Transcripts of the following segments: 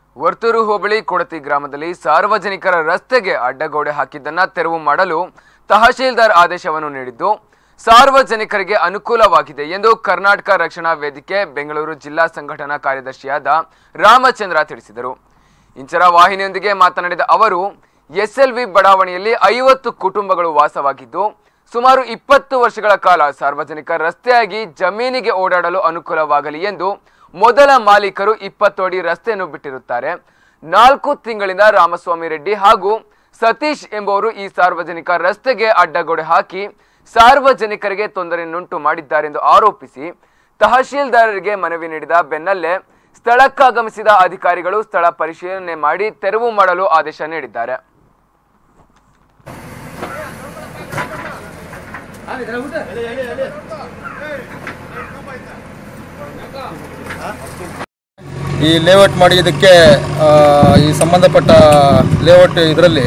ವರ್ತೂರು ಹೋಬಳಿ ಕೊಡತಿ ಗ್ರಾಮದಲ್ಲಿ ಸಾರ್ವಜನಿಕರ ರಸ್ತೆಗೆ ಅಡ್ಡಗೋಡೆ ಹಾಕಿದ್ದನ್ನ ತೆರವು ಮಾಡಲು ತಹಶೀಲ್ದಾರ್ ಆದೇಶವನ್ನು ನೀಡಿದ್ದು ಸಾರ್ವಜನಿಕರಿಗೆ ಅನುಕೂಲವಾಗಿದೆ ಎಂದು ಕರ್ನಾಟಕ ರಕ್ಷಣಾ ವೇದಿಕೆ ಬೆಂಗಳೂರು ಜಿಲ್ಲಾ ಸಂಘಟನಾ ಕಾರ್ಯದರ್ಶಿಯಾದ ರಾಮಚಂದ್ರ ತಿಳಿಸಿದರು ಇಂಚರ ವಾಹಿನಿಯೊಂದಿಗೆ ಮಾತನಾಡಿದ ಅವರು ಎಸ್ಎಲ್ವಿ ಬಡಾವಣೆಯಲ್ಲಿ ಐವತ್ತು ಕುಟುಂಬಗಳು ವಾಸವಾಗಿದ್ದು ಸುಮಾರು ಇಪ್ಪತ್ತು ವರ್ಷಗಳ ಕಾಲ ಸಾರ್ವಜನಿಕ ರಸ್ತೆಯಾಗಿ ಜಮೀನಿಗೆ ಓಡಾಡಲು ಅನುಕೂಲವಾಗಲಿ ಎಂದು ಮೊದಲ ಮಾಲೀಕರು ಇಪ್ಪತ್ತು ಅಡಿ ರಸ್ತೆಯನ್ನು ಬಿಟ್ಟಿರುತ್ತಾರೆ ನಾಲ್ಕು ತಿಂಗಳಿಂದ ರಾಮಸ್ವಾಮಿ ರೆಡ್ಡಿ ಹಾಗೂ ಸತೀಶ್ ಎಂಬುವರು ಈ ಸಾರ್ವಜನಿಕ ರಸ್ತೆಗೆ ಅಡ್ಡಗೋಡೆ ಹಾಕಿ ಸಾರ್ವಜನಿಕರಿಗೆ ತೊಂದರೆಯನ್ನುಂಟು ಮಾಡಿದ್ದಾರೆಂದು ಆರೋಪಿಸಿ ತಹಶೀಲ್ದಾರರಿಗೆ ಮನವಿ ನೀಡಿದ ಬೆನ್ನಲ್ಲೇ ಸ್ಥಳಕ್ಕಾಗಮಿಸಿದ ಅಧಿಕಾರಿಗಳು ಸ್ಥಳ ಪರಿಶೀಲನೆ ಮಾಡಿ ತೆರವು ಮಾಡಲು ಆದೇಶ ನೀಡಿದ್ದಾರೆ ಈ ಲೇಔಟ್ ಮಾಡಿದ್ದಕ್ಕೆ ಆ, ಈ ಸಂಬಂಧಪಟ್ಟ ಲೇಔಟ್ ಇದರಲ್ಲಿ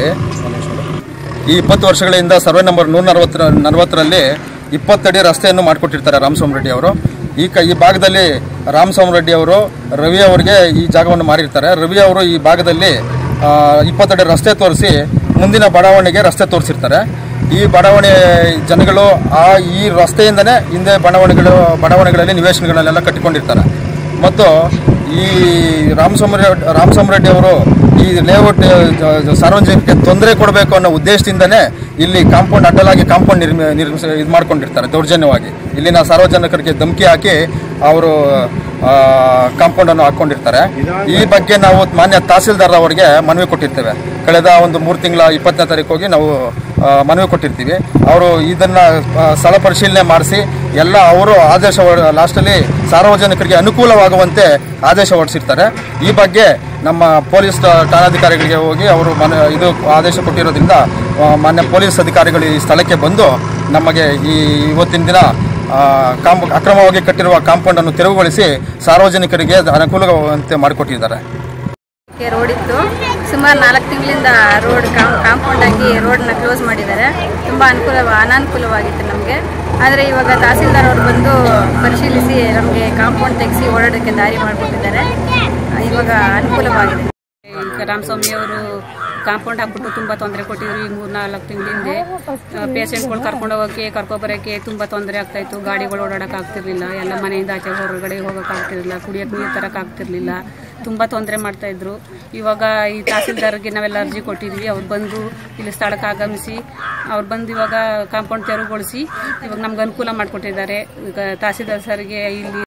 ಈ ಇಪ್ಪತ್ತು ವರ್ಷಗಳಿಂದ ಸರ್ವೆ ನಂಬರ್ ನೂರ ನಲವತ್ತರ ನಲವತ್ತರಲ್ಲಿ ಇಪ್ಪತ್ತಡಿ ರಸ್ತೆಯನ್ನು ಮಾಡಿಕೊಟ್ಟಿರ್ತಾರೆ ರಾಮಸ್ವಾಮಿ ರೆಡ್ಡಿ ಅವರು ಈ ಕ ಈ ಭಾಗದಲ್ಲಿ ರಾಮಸ್ವಾಮಿ ರೆಡ್ಡಿ ಅವರು ರವಿ ಅವರಿಗೆ ಈ ಜಾಗವನ್ನು ಮಾರಿರ್ತಾರೆ ರವಿ ಅವರು ಈ ಭಾಗದಲ್ಲಿ ಆ, ಇಪ್ಪತ್ತಡಿ ರಸ್ತೆ ತೋರಿಸಿ ಮುಂದಿನ ಬಡಾವಣೆಗೆ ರಸ್ತೆ ತೋರಿಸಿರ್ತಾರೆ ಈ ಬಡಾವಣೆ ಜನಗಳು ಆ ಈ ರಸ್ತೆಯಿಂದನೇ ಹಿಂದೆ ಬಡಾವಣೆಗಳು ಬಡಾವಣೆಗಳಲ್ಲಿ ನಿವೇಶನಗಳನ್ನೆಲ್ಲ ಕಟ್ಟಿಕೊಂಡಿರ್ತಾರೆ ಮತ್ತು ಈ ರಾಮಸ್ವಾಮಿ ರೆಡ್ಡಿ ರಾಮಸ್ವಾಮಿ ರೆಡ್ಡಿ ಅವರು ಈ ಲೇಔಟ್ ಜ- ಜ- ಸಾರ್ವಜನಿಕರಿಗೆ ತೊಂದರೆ ಕೊಡಬೇಕು ಅನ್ನೋ ಉದ್ದೇಶದಿಂದನೇ ಇಲ್ಲಿ ಕಾಂಪೌಂಡ್ ಅಡ್ಡಲಾಗಿ ಕಾಂಪೌಂಡ್ ನಿರ್ಮಿ ನಿರ್ಮಿಸಿ ಇದು ಮಾಡ್ಕೊಂಡಿರ್ತಾರೆ ದೌರ್ಜನ್ಯವಾಗಿ ಇಲ್ಲಿನ ಸಾರ್ವಜನಿಕರಿಗೆ ಧಮಕಿ ಹಾಕಿ ಅವರು ಕಾಂಪೌಂಡನ್ನು ಹಾಕ್ಕೊಂಡಿರ್ತಾರೆ ಈ ಬಗ್ಗೆ ನಾವು ಮಾನ್ಯ ತಹಸೀಲ್ದಾರ್ ಅವರಿಗೆ ಮನವಿ ಕೊಟ್ಟಿರ್ತೇವೆ ಕಳೆದ ಒಂದು ಮೂರು ತಿಂಗಳ ಇಪ್ಪತ್ತನೇ ತಾರೀಕು ಹೋಗಿ ನಾವು ಆ, ಮನವಿ ಕೊಟ್ಟಿರ್ತೀವಿ ಅವರು ಇದನ್ನ ಆ, ಸ್ಥಳ ಪರಿಶೀಲನೆ ಮಾಡಿಸಿ ಎಲ್ಲ ಅವರು ಆದೇಶ ಲಾಸ್ಟಲ್ಲಿ ಸಾರ್ವಜನಿಕರಿಗೆ ಅನುಕೂಲವಾಗುವಂತೆ ಆದೇಶ ಹೊರಡಿಸಿರ್ತಾರೆ ಈ ಬಗ್ಗೆ ನಮ್ಮ ಪೊಲೀಸ್ ಠಾಣಾಧಿಕಾರಿಗಳಿಗೆ ಹೋಗಿ ಅವರು ಮನ ಇದು ಆದೇಶ ಕೊಟ್ಟಿರೋದ್ರಿಂದ ಆ, ಮಾನ್ಯ ಪೊಲೀಸ್ ಅಧಿಕಾರಿಗಳು ಈ ಸ್ಥಳಕ್ಕೆ ಬಂದು ನಮಗೆ ಈ ಇವತ್ತಿನ ದಿನ ಆ, ಕಾಂಪ್ ಅಕ್ರಮವಾಗಿ ಕಟ್ಟಿರುವ ಕಾಂಪೌಂಡನ್ನು ತೆರವುಗೊಳಿಸಿ ಸಾರ್ವಜನಿಕರಿಗೆ ಅನುಕೂಲವಾಗುವಂತೆ ಮಾಡಿಕೊಟ್ಟಿದ್ದಾರೆ ಗೆ ರೋಡ್ ಇತ್ತು ಸುಮಾರು ನಾಲ್ಕು ತಿಂಗಳಿಂದ ರೋಡ್ ಕಾಂಪೌಂಡ್ ಆಗಿ ರೋಡ್ನ ಕ್ಲೋಸ್ ಮಾಡಿದ್ದಾರೆ ತುಂಬ ಅನುಕೂಲ ಅನಾನುಕೂಲವಾಗಿತ್ತು ನಮಗೆ ಆದರೆ ಇವಾಗ ತಹಸೀಲ್ದಾರ್ ಅವರು ಬಂದು ಪರಿಶೀಲಿಸಿ ನಮಗೆ ಕಾಂಪೌಂಡ್ ತೆಗೆಸಿ ಓಡಾಡೋಕ್ಕೆ ದಾರಿ ಮಾಡಿಕೊಟ್ಟಿದ್ದಾರೆ ಇವಾಗ ಅನುಕೂಲವಾಗಿದೆ ಈಗ ರಾಮಸ್ವಾಮಿ ಅವರು ಕಾಂಪೌಂಡ್ ಹಾಕ್ಬಿಟ್ಟು ತುಂಬ ತೊಂದರೆ ಕೊಟ್ಟಿದ್ರು ಈ ಮೂರು ನಾಲ್ಕು ತಿಂಗಳ ಹಿಂದೆ ಪೇಷಂಟ್ಗಳು ಕರ್ಕೊಂಡು ಹೋಗೋಕ್ಕೆ ಕರ್ಕೊಬರೋಕ್ಕೆ ತುಂಬ ತೊಂದರೆ ಆಗ್ತಾಯಿತ್ತು ಗಾಡಿಗಳು ಓಡಾಡಕ್ಕೆ ಆಗ್ತಿರ್ಲಿಲ್ಲ ಎಲ್ಲ ಮನೆಯಿಂದ ಆಚೆ ಹೊರಗಡೆ ಹೋಗೋಕೆ ಆಗ್ತಿರ್ಲಿಲ್ಲ ಕುಡಿಯೋಕೆ ನೀರು ತರಕ್ಕೆ ಆಗ್ತಿರ್ಲಿಲ್ಲ ತುಂಬ ತೊಂದರೆ ಮಾಡ್ತಾಯಿದ್ರು ಇವಾಗ ಈ ತಹಸೀಲ್ದಾರ್ಗೆ ನಾವೆಲ್ಲ ಅರ್ಜಿ ಕೊಟ್ಟಿದ್ವಿ ಅವ್ರು ಬಂದು ಇಲ್ಲಿ ಸ್ಥಳಕ್ಕೆ ಆಗಮಿಸಿ ಅವ್ರು ಬಂದು ಇವಾಗ ಕಾಂಪೌಂಡ್ ತೆರವುಗೊಳಿಸಿ ಇವಾಗ ನಮ್ಗೆ ಅನುಕೂಲ ಮಾಡಿಕೊಟ್ಟಿದ್ದಾರೆ ಈಗ ತಹಸೀಲ್ದಾರ್ ಸರ್ಗೆ ಇಲ್ಲಿ